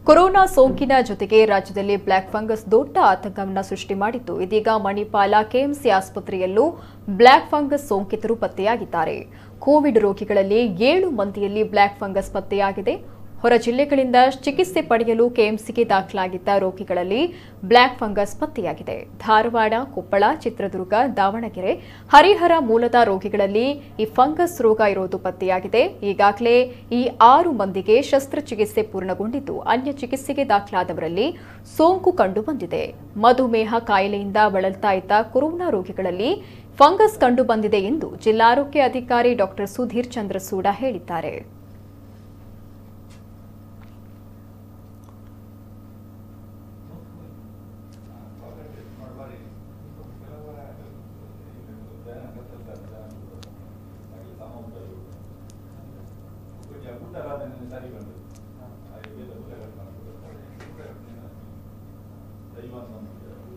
corona ಸೋಂಕಿನ ಜೊತೆಗೆ ರಾಜ್ಯದಲ್ಲಿ ಬ್ಲ್ಯಾಕ್ ಫಂಗಸ್ ದೊಡ್ಡ ಆತಂಕವನ್ನು ಸೃಷ್ಟಿ ಮಾಡಿದ್ದು ಇದೀಗ ಮಣಿಪಾಲ ಕೆಎಂಸಿ ಆಸ್ಪತ್ರೆಯಲ್ಲೂ ಬ್ಲ್ಯಾಕ್ ಫಂಗಸ್ ಸೋಂಕಿತರು ಪತ್ತೆಯಾಗಿದ್ದಾರೆ ಕೋವಿಡ್ ರೋಗಿಗಳಲ್ಲಿ ಏಳು ಮಂದಿಯಲ್ಲಿ ಬ್ಲ್ಯಾಕ್ ಫಂಗಸ್ ಪತ್ತೆಯಾಗಿದೆ ಹೊರ ಜಿಲ್ಲೆಗಳಿಂದ ಚಿಕಿತ್ಸೆ ಪಡೆಯಲು ಕೆಎಂಸಿಗೆ ದಾಖಲಾಗಿದ್ದ ರೋಗಿಗಳಲ್ಲಿ ಬ್ಲ್ಯಾಕ್ ಫಂಗಸ್ ಪತ್ತೆಯಾಗಿದೆ ಧಾರವಾಡ ಕೊಪ್ಪಳ ಚಿತ್ರದುರ್ಗ ದಾವಣಗೆರೆ ಹರಿಹರ ಮೂಲದ ರೋಗಿಗಳಲ್ಲಿ ಈ ಫಂಗಸ್ ರೋಗ ಇರೋದು ಪತ್ತೆಯಾಗಿದೆ ಈಗಾಗಲೇ ಈ ಆರು ಮಂದಿಗೆ ಶಸ್ತ್ರಚಿಕಿತ್ಸೆ ಪೂರ್ಣಗೊಂಡಿದ್ದು ಅನ್ಯ ಚಿಕಿತ್ಸೆಗೆ ದಾಖಲಾದವರಲ್ಲಿ ಸೋಂಕು ಕಂಡುಬಂದಿದೆ ಮಧುಮೇಹ ಕಾಯಿಲೆಯಿಂದ ಬಳಲ್ತಾ ಇದ್ದ ಕೊರೋನಾ ರೋಗಿಗಳಲ್ಲಿ ಫಂಗಸ್ ಕಂಡುಬಂದಿದೆ ಎಂದು ಜಿಲ್ಲಾರೋಗ್ಯ ಅಧಿಕಾರಿ ಡಾಕ್ಟರ್ ಸುಧೀರ್ ಚಂದ್ರಸೂಡ ಹೇಳಿದ್ದಾರೆ ದೈವ